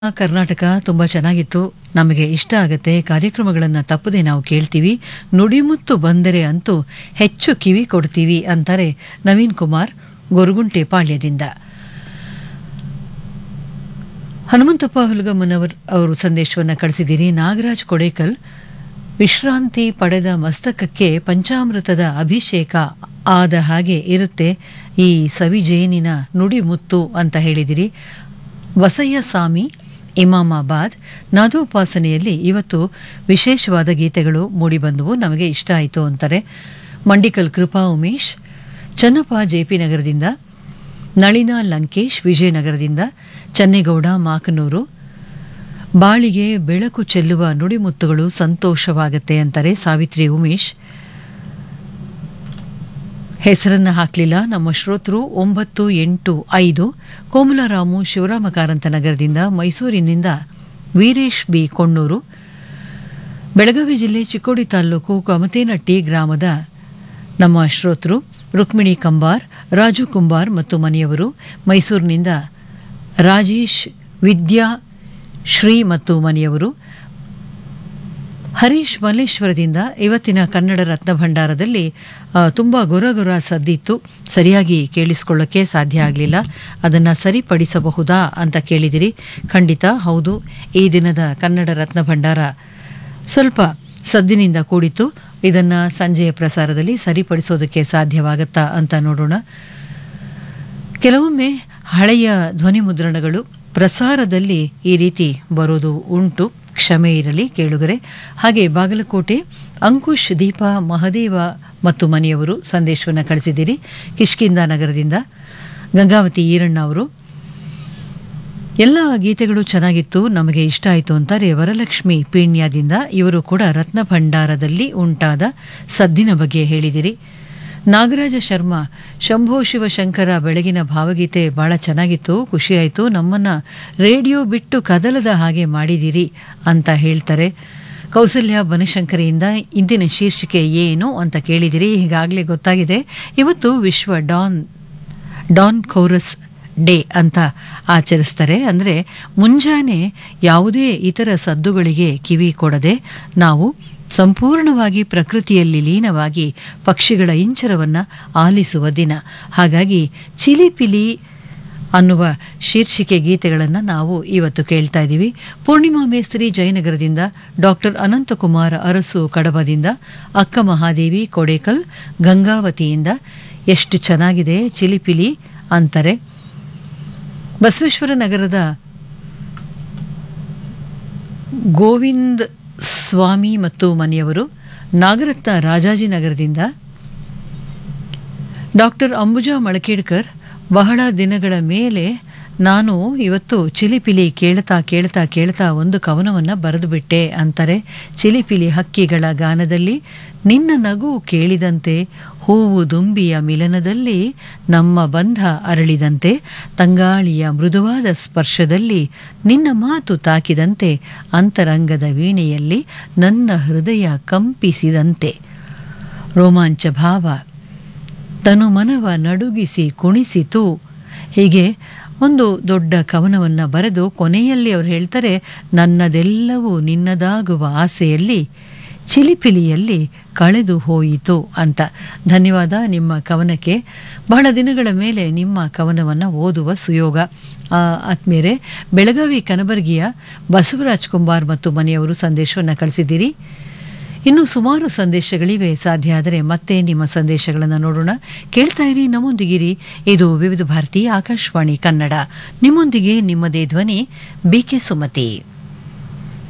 ಕರ್ನಾಟಕ ತುಂಬ ಚೆನ್ನಾಗಿತ್ತು ನಮಗೆ ಇಷ್ಟ ಆಗುತ್ತೆ ಕಾರ್ಯಕ್ರಮಗಳನ್ನು ತಪ್ಪದೆ ನಾವು ಕೇಳ್ತೀವಿ ನುಡಿಮುತ್ತು ಬಂದರೆ ಅಂತೂ ಹೆಚ್ಚು ಕಿವಿ ಕೊಡ್ತೀವಿ ಅಂತಾರೆ ನವೀನ್ ಕುಮಾರ್ ಗೊರಗುಂಟೆ ಪಾಳ್ಯದಿಂದ ಹನುಮಂತಪ್ಪ ಹುಲಗಮ್ಮನವರ್ ಅವರು ಸಂದೇಶವನ್ನು ಕಳಿಸಿದ್ದೀರಿ ನಾಗರಾಜ್ ಕೊಡೇಕಲ್ ವಿಶ್ರಾಂತಿ ಪಡೆದ ಮಸ್ತಕಕ್ಕೆ ಪಂಚಾಮೃತದ ಅಭಿಷೇಕ ಆದ ಹಾಗೆ ಇರುತ್ತೆ ಈ ಸವಿಜೇನಿನ ನುಡಿಮುತ್ತು ಅಂತ ಹೇಳಿದಿರಿ ವಸಯ್ಯ ಸ್ವಾಮಿ ಇಮಾಮಾಬಾದ್ ನಾದೋಪಾಸನೆಯಲ್ಲಿ ಇವತ್ತು ವಿಶೇಷವಾದ ಗೀತೆಗಳು ಮೂಡಿಬಂದವು ನಮಗೆ ಇಷ್ಟ ಆಯಿತು ಅಂತಾರೆ ಮಂಡಿಕಲ್ ಕೃಪಾ ಉಮೇಶ್ ಚನ್ನಪ್ಪ ಜೆಪಿ ನಗರದಿಂದ ನಳಿನಾ ಲಂಕೇಶ್ ವಿಜಯನಗರದಿಂದ ಚನ್ನೇಗೌಡ ಮಾಕನೂರು ಬಾಳಿಗೆ ಬೆಳಕು ಚೆಲ್ಲುವ ನುಡಿಮುತ್ತುಗಳು ಸಂತೋಷವಾಗತ್ತೆ ಅಂತಾರೆ ಸಾವಿತ್ರಿ ಉಮೇಶ್ ಹೆಸರನ್ನ ಹಾಕಲಿಲ್ಲ ನಮ್ಮ ಶ್ರೋತೃ ಒಂಬತ್ತು ಎಂಟು ಐದು ಕೋಮಲರಾಮು ಶಿವರಾಮ ಕಾರಂತ ನಗರದಿಂದ ಮೈಸೂರಿನಿಂದ ವೀರೇಶ್ ಬಿ ಕೊಣ್ಣೂರು ಬೆಳಗಾವಿ ಜಿಲ್ಲೆ ಚಿಕ್ಕೋಡಿ ತಾಲೂಕು ಕಮತೇನಟ್ಟಿ ಗ್ರಾಮದ ನಮ್ಮ ಶ್ರೋತೃ ರುಕ್ಮಿಣಿ ಕಂಬಾರ್ ರಾಜು ಕುಂಬಾರ್ ಮತ್ತು ಮನೆಯವರು ಮೈಸೂರಿನಿಂದ ರಾಜೇಶ್ ವಿದ್ಯಾ ಶ್ರೀ ಮತ್ತು ಮನೆಯವರು ಹರೀಶ್ ಮಲ್ಲೇಶ್ವರದಿಂದ ಇವತ್ತಿನ ಕನ್ನಡ ರತ್ನ ಭಂಡಾರದಲ್ಲಿ ಆ, ತುಂಬ ಗೊರಗೊರ ಸದ್ದಿತ್ತು ಸರಿಯಾಗಿ ಕೇಳಿಸ್ಕೊಳ್ಳೋಕ್ಕೆ ಸಾಧ್ಯ ಆಗಲಿಲ್ಲ ಅದನ್ನು ಸರಿಪಡಿಸಬಹುದಾ ಅಂತ ಕೇಳಿದಿರಿ ಖಂಡಿತ ಹೌದು ಈ ದಿನದ ಕನ್ನಡ ರತ್ನ ಭಂಡಾರ ಸ್ವಲ್ಪ ಸದ್ದಿನಿಂದ ಕೂಡಿತ್ತು ಇದನ್ನು ಸಂಜೆಯ ಪ್ರಸಾರದಲ್ಲಿ ಸರಿಪಡಿಸೋದಕ್ಕೆ ಸಾಧ್ಯವಾಗತ್ತಾ ಅಂತ ನೋಡೋಣ ಕೆಲವೊಮ್ಮೆ ಹಳೆಯ ಧ್ವನಿ ಮುದ್ರಣಗಳು ಪ್ರಸಾರದಲ್ಲಿ ಈ ರೀತಿ ಬರೋದು ಉಂಟು ಕ್ಷಮೆ ಇರಲಿ ಕೇಳುಗರೆ ಹಾಗೆ ಬಾಗಲಕೋಟೆ ಅಂಕುಶ್ ದೀಪಾ ಮಹದೇವ ಮತ್ತು ಮನೆಯವರು ಸಂದೇಶವನ್ನು ಕಳಿಸಿದ್ದೀರಿ ಕಿಷ್ಕಿಂದ ನಗರದಿಂದ ಗಂಗಾವತಿ ಈರಣ್ಣ ಅವರು ಎಲ್ಲ ಗೀತೆಗಳು ಚೆನ್ನಾಗಿತ್ತು ನಮಗೆ ಇಷ್ಟ ಆಯಿತು ಅಂತಾರೆ ವರಲಕ್ಷ್ಮಿ ಪೀಣ್ಯದಿಂದ ಇವರು ಕೂಡ ರತ್ನ ಭಂಡಾರದಲ್ಲಿ ಉಂಟಾದ ಸದ್ದಿನ ಬಗ್ಗೆ ಹೇಳಿದಿರಿ ನಾಗರಾಜ ಶರ್ಮಾ ಶಂಭೋ ಶಿವಶಂಕರ ಬೆಳಗಿನ ಭಾವಗೀತೆ ಬಹಳ ಚೆನ್ನಾಗಿತ್ತು ಖುಷಿಯಾಯಿತು ನಮ್ಮನ್ನ ರೇಡಿಯೋ ಬಿಟ್ಟು ಕದಲದ ಹಾಗೆ ಮಾಡಿದಿರಿ ಅಂತ ಹೇಳ್ತಾರೆ ಕೌಸಲ್ಯ ಬನಶಂಕರಿಯಿಂದ ಇಂದಿನ ಶೀರ್ಷಿಕೆ ಏನು ಅಂತ ಕೇಳಿದಿರಿ ಈಗಾಗಲೇ ಗೊತ್ತಾಗಿದೆ ಇವತ್ತು ವಿಶ್ವ ಡಾನ್ ಡಾನ್ ಖೌರಸ್ ಡೇ ಅಂತ ಆಚರಿಸ್ತಾರೆ ಅಂದರೆ ಮುಂಜಾನೆ ಯಾವುದೇ ಇತರ ಸದ್ದುಗಳಿಗೆ ಕಿವಿ ಕೊಡದೆ ನಾವು ಸಂಪೂರ್ಣವಾಗಿ ಪ್ರಕೃತಿಯಲ್ಲಿ ಲೀನವಾಗಿ ಪಕ್ಷಿಗಳ ಇಂಚರವನ್ನು ಆಲಿಸುವ ದಿನ ಹಾಗಾಗಿ ಚಿಲಿಪಿಲಿ ಅನ್ನುವ ಶೀರ್ಷಿಕೆ ಗೀತೆಗಳನ್ನು ನಾವು ಇವತ್ತು ಕೇಳ್ತಾ ಇದ್ದೀವಿ ಪೂರ್ಣಿಮಾ ಮೇಸ್ತ್ರಿ ಜಯನಗರದಿಂದ ಡಾಕ್ಟರ್ ಅನಂತಕುಮಾರ ಅರಸು ಕಡಬದಿಂದ ಅಕ್ಕ ಮಹಾದೇವಿ ಕೊಡೇಕಲ್ ಗಂಗಾವತಿಯಿಂದ ಎಷ್ಟು ಚೆನ್ನಾಗಿದೆ ಚಿಲಿಪಿಲಿ ಅಂತಾರೆ ಬಸವೇಶ್ವರ ನಗರದ ಗೋವಿಂದ್ ಸ್ವಾಮಿ ಮತ್ತು ಮನೆಯವರು ನಾಗರತ್ನ ರಾಜಾಜಿನಗರದಿಂದ ಡಾಕ್ಟರ್ ಅಂಬುಜಾ ಮಳಕೇಡ್ಕರ್ ಬಹಳ ದಿನಗಳ ಮೇಲೆ ನಾನು ಇವತ್ತು ಚಿಲಿಪಿಲಿ ಕೇಳ್ತಾ ಕೇಳ್ತಾ ಕೇಳ್ತಾ ಒಂದು ಕವನವನ್ನು ಬರೆದು ಬಿಟ್ಟೆ ಅಂತಾರೆ ಚಿಲಿಪಿಲಿ ಹಕ್ಕಿಗಳ ಗಾನದಲ್ಲಿ ನಿನ್ನ ನಗು ಕೇಳಿದಂತೆ ಹೂವು ದುಂಬಿಯ ಮಿಲನದಲ್ಲಿ ನಮ್ಮ ಬಂಧ ಅರಳಿದಂತೆ ತಂಗಾಳಿಯ ಮೃದುವಾದ ಸ್ಪರ್ಶದಲ್ಲಿ ನಿನ್ನ ಮಾತು ತಾಕಿದಂತೆ ಅಂತರಂಗದ ವೀಣೆಯಲ್ಲಿ ನನ್ನ ಹೃದಯ ಕಂಪಿಸಿದಂತೆ ರೋಮಾಂಚ ಭಾವ ತನು ಮನವ ನಡುಗಿಸಿ ಕುಣಿಸಿತು ಹೀಗೆ ಒಂದು ದೊಡ್ಡ ಕವನವನ್ನು ಬರೆದು ಕೊನೆಯಲ್ಲಿ ಅವರು ಹೇಳ್ತಾರೆ ನನ್ನದೆಲ್ಲವೂ ನಿನ್ನದಾಗುವ ಆಸೆಯಲ್ಲಿ ಚಿಲಿಪಿಲಿಯಲ್ಲಿ ಕಳೆದು ಹೋಯಿತು ಅಂತ ಧನ್ಯವಾದ ನಿಮ್ಮ ಕವನಕ್ಕೆ ಬಹಳ ದಿನಗಳ ಮೇಲೆ ನಿಮ್ಮ ಕವನವನ್ನು ಓದುವ ಸುಯೋಗ ಆ, ಆತ್ಮೀಯರೇ ಬೆಳಗಾವಿ ಕನಬರ್ಗಿಯ ಬಸವರಾಜ್ ಕುಂಬಾರ್ ಮತ್ತು ಮನೆಯವರು ಸಂದೇಶವನ್ನು ಕಳಿಸಿದ್ದೀರಿ ಇನ್ನು ಸುಮಾರು ಸಂದೇಶಗಳಿವೆ ಸಾಧ್ಯ ಆದರೆ ಮತ್ತೆ ನಿಮ್ಮ ಸಂದೇಶಗಳನ್ನು ನೋಡೋಣ ಕೇಳ್ತಾ ಇರಿ ನಮ್ಮೊಂದಿಗಿರಿ ಇದು ವಿವಿಧ ಭಾರತಿ ಆಕಾಶವಾಣಿ ಕನ್ನಡ ನಿಮ್ಮೊಂದಿಗೆ ನಿಮ್ಮದೇ ಧ್ವನಿ ಬಿಕೆ ಸುಮತಿ